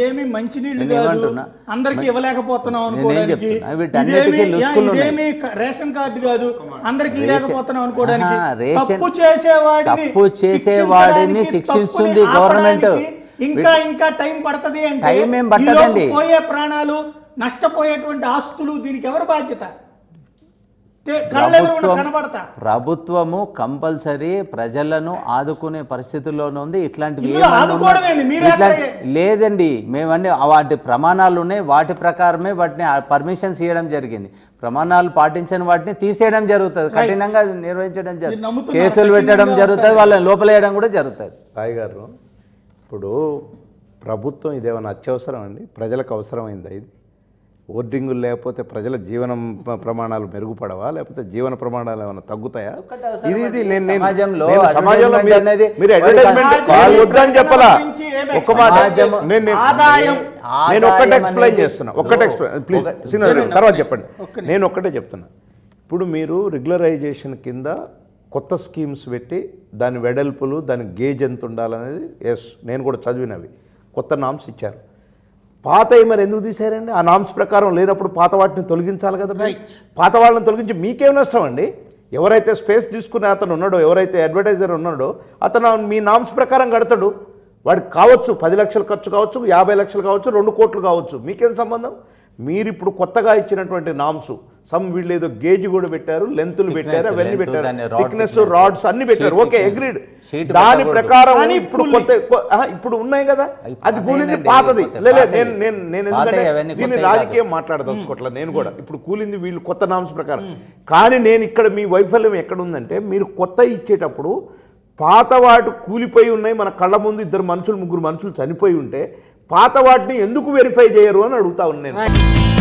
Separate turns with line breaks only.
ఇదేమి మంచి నీళ్లు
నేను
కాదు
ఏమంటున్నా?
అందరికి ఇవ్వలేకపోతున్నాం
నేనేం
అనుకోవడానికి
చెప్తున్నా? వీటన్నిటికీ
ఇదేమి యా,
లుసుకులు ఉన్నాయి.
ఇదేమి క- రేషన్ కార్డు కాదు అందరికి
రేషన్-
ఇవ్వలేకపోతున్నాం అనుకోవడానికి
ఆహా, రేషన్-
తప్పు చేసేవాడిని
తప్పు చేసేవాడిని
శిక్షించడానికి,
శిక్షిస్తుంది
తప్పుని
గవర్నమెంట్.
ఆపడానికి ఇంకా ఇంకా టైం పడుతుంది అంటే
టైం ఏం
ఈలోపు
పట్టదండి.
పోయే ప్రాణాలు నష్టపోయేటువంటి ఆస్తులు దీనికి ఎవరు బాధ్యత తే- కళ్ళెదురుగున
ప్రభుత్వం
కనబడతా
ప్రభుత్వము కంపల్సరీ ప్రజలను ఆదుకునే పరిస్థితుల్లోనే ఉంది ఇట్లాంటివి
ఇందులో
ఏమన్నా
ఆదుకోవడమేంది?
ఉన్నా-
మీరే
ఇట్లాంటి-
అక్కడే-
లేదండి మేమన్నీ వాటి ప్రమాణాలు ఉన్నాయి వాటి ప్రకారమే వాటిని పర్మిషన్స్ ఇవ్వడం జరిగింది ప్రమాణాలు పాటించని వాటిని తీసేయడం జరుగుతుంది కఠినంగా నిర్వహించడం
మీరు
జరుగుతుంది
నమ్ముతున్నారా?
కేసులు పెట్టడం
కఠినంగా
జరుగుతుంది వాళ్ళని లోపలేయడం కూడా జరుగుతుంది
సాయి గారు ఇప్పుడు ప్రభుత్వం ఇదేమైనా అత్యవసరం అండి ప్రజలకు అవసరమైందా ఇది ఓర్డింగులు లేకపోతే ప్రజల జీవన ప- ప్రమాణాలు మెరుగుపడవా లేకపోతే జీవన ప్రమాణాలు ఏమైనా తగ్గుతాయా
ఒక్కటే అవసరం
ఇది ఇది
అండి.
నేను నేను-
సమాజంలో
నేను సమాజంలో
advertisement
మీరు-
అనేది
మీరు
వాడి
అడ్వర్టైజ్మెంట్
సమాజం
వాళ్ళు వద్దని చెప్పలా
గురించి ఏం
ఒక్క మాట
సమాజము-
నేను నేను-
ఆదాయం
నేను ఒక్కటే
ఆదాయం
ఎక్స్ప్లెయిన్
అనేది-
చేస్తున్నా ఒక్కటే ఎక్స్ప్లెయిన్ ప్లీజ్
ఒక-
సీనియర్
ఒక్క
తర్వాత
నిమిషం,
చెప్పండి
ఒక్క నిమిషం.
నేను ఒక్కటే చెప్తున్నా ఇప్పుడు మీరు రెగ్యులరైజేషన్ కింద కొత్త స్కీమ్స్ పెట్టి దాని వెడల్పులు దాని గేజ్ ఎంత ఉండాలనేది ఎస్ నేను కూడా చదివినవి కొత్త నామ్స్ ఇచ్చారు పాత మరి ఎందుకు తీశారండి ఆ నామ్స్ ప్రకారం లేనప్పుడు పాత వాటిని తొలగించాలి కదా మీరు. పాత వాళ్ళని తొలగించి మీకేం నష్టం అండి ఎవరైతే స్పేస్ తీసుకునే అతను ఉన్నాడో ఎవరైతే అడ్వర్టైజర్ ఉన్నాడో అతను మీ నామ్స్ ప్రకారం కడతాడు వాడికి కావచ్చు పది లక్షలు ఖర్చు కావచ్చు యాభై లక్షలు కావచ్చు రెండు కోట్లు కావచ్చు మీకేం సంబంధం మీరు ఇప్పుడు కొత్తగా ఇచ్చినటువంటి నామ్స్ సమ్ వీళ్ళు ఏదో గేజ్ కూడా పెట్టారు లెంతులు
Thickness,
పెట్టారు అవన్నీ
length,
పెట్టారు
దాన్ని rod
థిక్నెస్
thickness,
రాడ్స్ అన్ని పెట్టారు
sheet
okay
thickness.
Agreed
Sheet
దాని
పెట్టకూడదు.
ప్రకారం
కానీ
ఇప్పుడు
పులి.
కొత్త కొ- ఆహా, ఇప్పుడు ఉన్నాయి కదా
అవి
అది కూలింది
పాతయేనండి,
పాతది
కొత్త-
లేదు
పాతయి.
నేను నేను నేను
పాతయి
ఎందుకంటే
అవన్నీ
దీన్ని
కొత్తవి కాదు.
రాజకీయం మాట్లాడదలుచుకోవట్లే నేను కూడా ఇప్పుడు కూలింది వీళ్ళు కొత్త నామ్స్ ప్రకారం కానీ నేను ఇక్కడ మీ వైఫల్యం ఎక్కడ ఉందంటే మీరు కొత్త ఇచ్చేటప్పుడు పాత వాటి కూలిపోయి ఉన్నాయి మన కళ్ళ ముందు ఇద్దరు మనుషులు ముగ్గురు మనుషులు చనిపోయి ఉంటే పాత వాటిని ఎందుకు వెరిఫై చేయరు అని అడుగుతా ఉన్నాను నేను